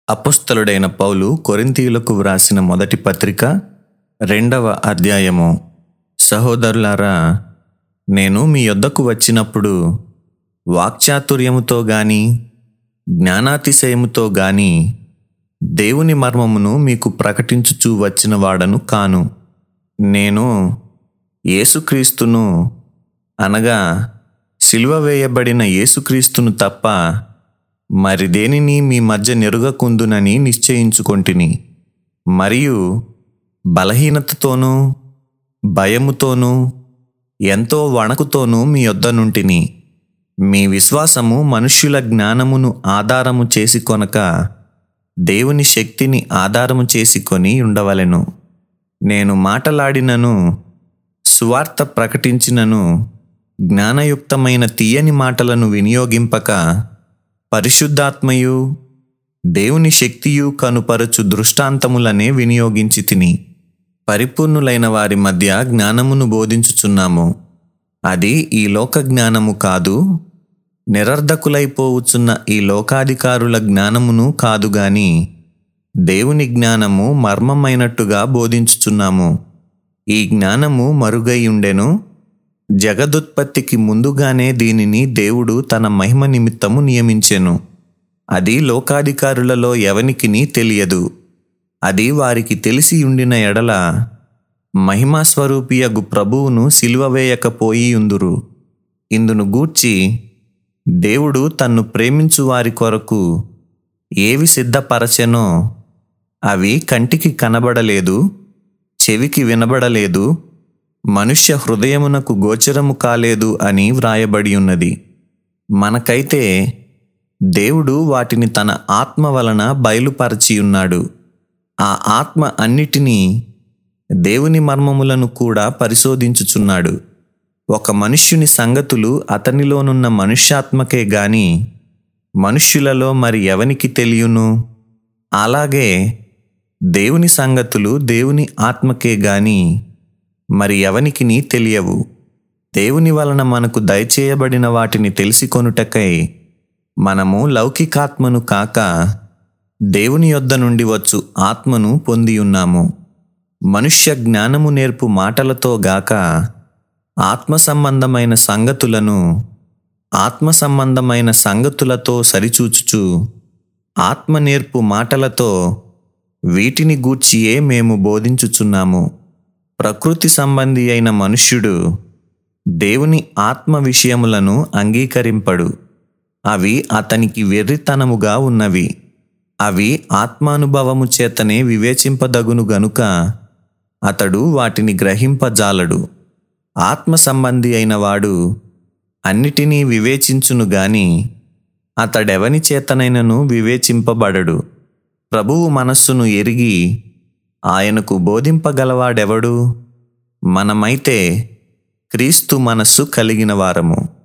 అపుస్తలుడైన పౌలు కొరింథీయులకు వ్రాసిన మొదటి పత్రిక రెండవ అధ్యాయము సహోదరులారా నేను మీ యొద్దకు వచ్చినప్పుడు వాక్చాతుర్యముతో గాని జ్ఞానాతిశయముతో గాని దేవుని మర్మమును మీకు ప్రకటించుచూ వచ్చిన వాడను కాను నేను యేసుక్రీస్తును అనగా సిలువ వేయబడిన యేసుక్రీస్తును తప్ప మరి దేనిని మీ మధ్య నెరుగకుందునని నిశ్చయించుకొంటిని మరియు బలహీనతతోనూ భయముతోనూ ఎంతో వణకుతోనూ మీ యొద్ద నుంటిని మీ విశ్వాసము మనుష్యుల జ్ఞానమును ఆధారము చేసి కొనక దేవుని శక్తిని ఆధారము చేసుకొని ఉండవలెను నేను మాటలాడినను సువార్త ప్రకటించినను జ్ఞానయుక్తమైన తీయని మాటలను వినియోగింపక పరిశుద్ధాత్మయు దేవుని శక్తియు కనుపరచు దృష్టాంతములనే వినియోగించి తిని పరిపూర్ణులైన వారి మధ్య జ్ఞానమును బోధించుచున్నాము అది ఈ లోక జ్ఞానము కాదు నిరర్ధకులైపోవచ్చున్న ఈ లోకాధికారుల జ్ఞానమును కాదు గాని దేవుని జ్ఞానము మర్మమైనట్టుగా బోధించుచున్నాము ఈ జ్ఞానము మరుగై ఉండెను జగదుత్పత్తికి ముందుగానే దీనిని దేవుడు తన మహిమ నిమిత్తము నియమించెను అది లోకాధికారులలో ఎవనికిని తెలియదు అది వారికి తెలిసి ఉండిన ఎడల మహిమాస్వరూపియగు ప్రభువును సిలువ వేయకపోయి ఉందురు ఇందును గూర్చి దేవుడు తన్ను ప్రేమించు వారి కొరకు ఏవి సిద్ధపరచెనో అవి కంటికి కనబడలేదు చెవికి వినబడలేదు మనుష్య హృదయమునకు గోచరము కాలేదు అని వ్రాయబడి ఉన్నది మనకైతే దేవుడు వాటిని తన ఆత్మ వలన బయలుపరచి ఉన్నాడు ఆ ఆత్మ అన్నిటినీ దేవుని మర్మములను కూడా పరిశోధించుచున్నాడు ఒక మనుష్యుని సంగతులు అతనిలోనున్న మనుష్యాత్మకే గాని మనుష్యులలో మరి ఎవనికి తెలియను అలాగే దేవుని సంగతులు దేవుని ఆత్మకే గాని మరి ఎవనికిని తెలియవు దేవుని వలన మనకు దయచేయబడిన వాటిని తెలిసికొనుటకై మనము లౌకికాత్మను కాక దేవుని యొద్ద నుండి వచ్చు ఆత్మను పొంది ఉన్నాము మనుష్య జ్ఞానము నేర్పు మాటలతో గాక ఆత్మ సంబంధమైన సంగతులను ఆత్మ సంబంధమైన సంగతులతో సరిచూచుచు ఆత్మ నేర్పు మాటలతో వీటిని గూర్చియే మేము బోధించుచున్నాము ప్రకృతి సంబంధి అయిన మనుష్యుడు దేవుని ఆత్మ విషయములను అంగీకరింపడు అవి అతనికి వెర్రితనముగా ఉన్నవి అవి ఆత్మానుభవము చేతనే వివేచింపదగును గనుక అతడు వాటిని గ్రహింపజాలడు ఆత్మ సంబంధి అయిన వాడు అన్నిటినీ వివేచించును గాని అతడెవని చేతనైనను వివేచింపబడడు ప్రభువు మనస్సును ఎరిగి ఆయనకు బోధింపగలవాడెవడు మనమైతే క్రీస్తు మనస్సు కలిగిన వారము